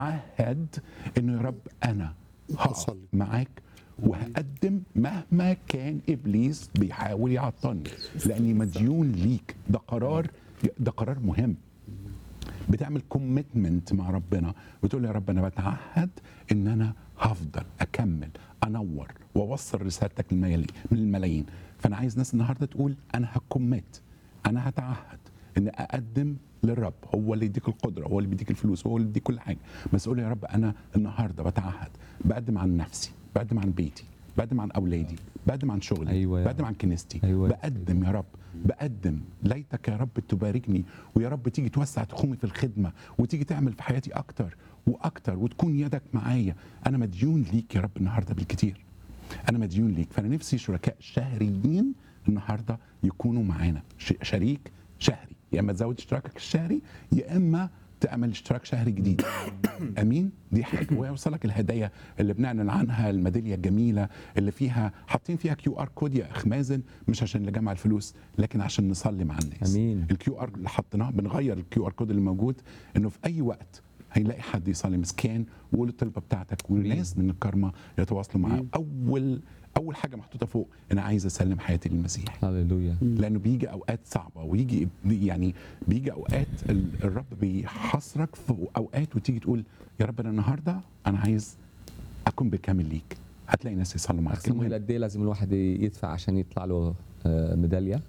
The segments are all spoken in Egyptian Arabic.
عهد انه يا رب انا هقف هصلي. معاك وهقدم مهما كان ابليس بيحاول يعطلني لاني مديون ليك ده قرار ده قرار مهم بتعمل كوميتمنت مع ربنا وتقول يا رب انا بتعهد ان انا هفضل اكمل انور واوصل رسالتك للملايين من الملايين فانا عايز ناس النهارده تقول انا هكمت انا هتعهد ان اقدم للرب هو اللي يديك القدره هو اللي بيديك الفلوس هو اللي بيديك كل حاجه بس قول يا رب انا النهارده بتعهد بقدم عن نفسي بقدم عن بيتي بقدم عن اولادي بقدم عن شغلي أيوة يا بقدم رب. عن كنيستي أيوة يا بقدم يا رب بقدم ليتك يا رب تباركني ويا رب تيجي توسع تخومي في الخدمه وتيجي تعمل في حياتي اكتر واكتر وتكون يدك معايا انا مديون ليك يا رب النهارده بالكتير انا مديون ليك فانا نفسي شركاء شهريين النهارده يكونوا معانا ش- شريك شهري يا اما تزود اشتراكك الشهري يا اما تعمل اشتراك شهري جديد امين دي حاجه ويوصلك الهدايا اللي بنعلن عنها الميداليه الجميله اللي فيها حاطين فيها كيو ار كود يا اخ مازن مش عشان نجمع الفلوس لكن عشان نصلي مع الناس أمين. الكيو ار اللي حطيناه بنغير الكيو ار كود اللي موجود انه في اي وقت هيلاقي حد يصلي مسكان ويقول الطلبه بتاعتك والناس من الكرمه يتواصلوا معاه اول اول حاجه محطوطه فوق انا عايز اسلم حياتي للمسيح هللويا لانه بيجي اوقات صعبه ويجي يعني بيجي اوقات ال- الرب بيحصرك في اوقات وتيجي تقول يا رب انا النهارده انا عايز اكون بالكامل ليك هتلاقي ناس يصلوا معاك صمويل المهم، قد ايه لازم الواحد يدفع عشان يطلع له آه، ميداليه؟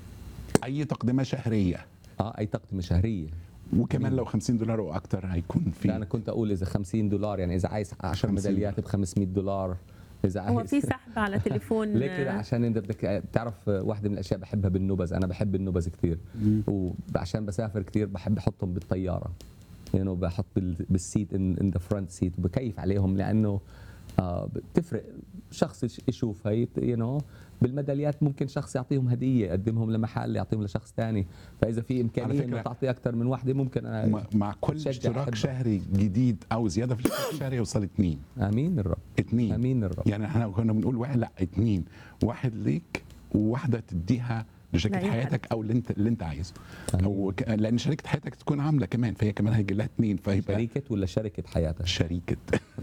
اي تقدمه شهريه اه اي تقدمه شهريه وكمان لو 50 دولار واكتر هيكون لا انا في كنت اقول اذا 50 دولار يعني اذا عايز 10 50 ميداليات ب 500 دولار اذا هو عايز في سحب على تليفون ليه كده عشان انت بدك تعرف واحده من الاشياء بحبها بالنبذ انا بحب النبذ كثير وعشان بسافر كثير بحب احطهم بالطياره يعني بحط بال- بالسيت ان ذا فرونت سيت وبكيف عليهم لانه آه بتفرق شخص يش- يشوف هي يو نو بالميداليات ممكن شخص يعطيهم هديه يقدمهم لمحل يعطيهم لشخص ثاني فاذا في امكانيه فكرة- انه تعطي اكثر من واحده ممكن انا مع- مع كل بشجع اشتراك أحبها. شهري جديد او زياده في الاشتراك الشهري يوصل اتنين امين الرب اتنين امين الرب يعني احنا كنا بنقول واحد لا اتنين واحد ليك وواحده تديها لشريكة لأي حد. حياتك او اللي انت اللي انت عايزه أمين. او ك... لان شريكة حياتك تكون عامله كمان فهي كمان هيجي لها اتنين فيبقى شريكه ولا شركه حياتك شريكة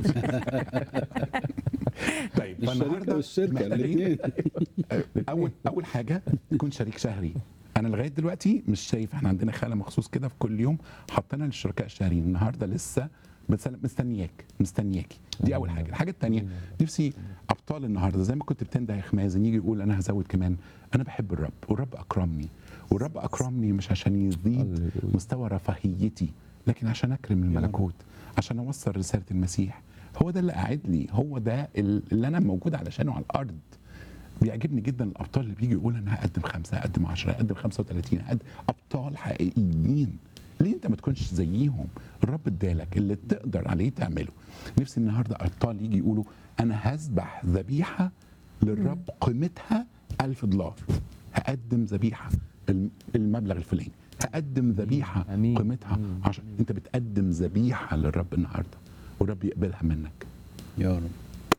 طيب الشركه فالنهارده والشركه محتاجين الاثنين اول اول حاجه تكون شريك شهري انا لغايه دلوقتي مش شايف احنا عندنا خانه مخصوص كده في كل يوم حطينا للشركاء الشهريين النهارده لسه بتسلم مستنياك مستنياكي دي اول حاجه الحاجه الثانيه نفسي ابطال النهارده زي ما كنت بتنده يا خمازن يجي يقول انا هزود كمان انا بحب الرب والرب اكرمني والرب اكرمني مش عشان يزيد هللويا. مستوى رفاهيتي لكن عشان اكرم الملكوت عشان اوصل رساله المسيح هو ده اللي قاعد لي هو ده اللي انا موجود علشانه على الارض بيعجبني جدا الابطال اللي بيجي يقول انا هقدم خمسه هقدم 10 هقدم 35 هقدم ابطال حقيقيين ليه انت ما تكونش زيهم الرب ادالك اللي تقدر عليه تعمله نفسي النهارده ابطال يجي يقولوا انا هذبح ذبيحه للرب قيمتها ألف دولار هقدم ذبيحه الم- المبلغ الفلاني هقدم ذبيحه أمين. قيمتها أمين. عشان انت بتقدم ذبيحه للرب النهارده والرب يقبلها منك يا رب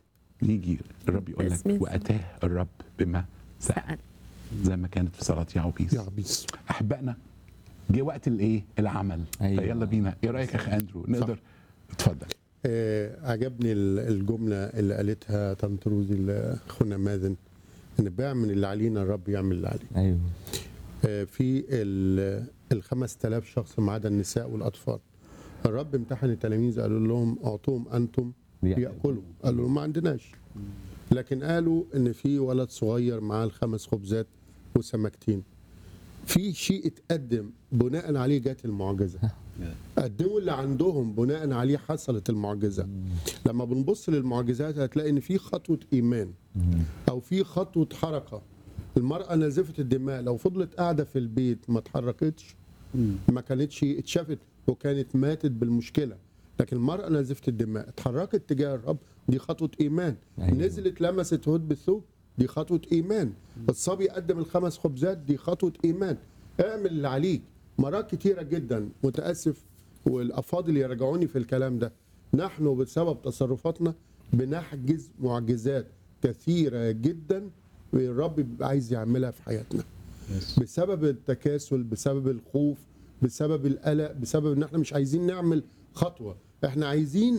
يجي الرب يقول باسم لك يسوع. واتاه الرب بما سأل سأل زي ما كانت في صلاه يعوبيس يا عبيس احبائنا جه وقت الايه العمل أيوة. فيلا بينا ايه رايك يا اخ اندرو نقدر اتفضل آه عجبني ال- الجمله اللي قالتها طنط روزي ل- اخونا مازن ان بيعمل اللي علينا الرب يعمل اللي عليه ايوه آه في ال ال 5000 شخص ما عدا النساء والاطفال الرب امتحن التلاميذ قالوا لهم اعطوهم انتم ليأكلوا. ياكلوا قالوا لهم ما عندناش لكن قالوا ان في ولد صغير معاه الخمس خبزات وسمكتين في شيء اتقدم بناء عليه جت المعجزه قدموا اللي عندهم بناء عليه حصلت المعجزه لما بنبص للمعجزات هتلاقي ان في خطوه ايمان او في خطوه حركه المراه نازفه الدماء لو فضلت قاعده في البيت ما اتحركتش ما كانتش اتشافت وكانت ماتت بالمشكله لكن المراه نازفه الدماء اتحركت تجاه الرب دي خطوه ايمان أيوة. نزلت لمست هود بالثوب دي خطوه ايمان الصبي قدم الخمس خبزات دي خطوه ايمان اعمل اللي عليك مرات كتيره جدا متاسف والافاضل يرجعوني في الكلام ده نحن بسبب تصرفاتنا بنحجز معجزات كثيره جدا الرب بيبقى عايز يعملها في حياتنا بسبب التكاسل بسبب الخوف بسبب القلق بسبب ان احنا مش عايزين نعمل خطوه احنا عايزين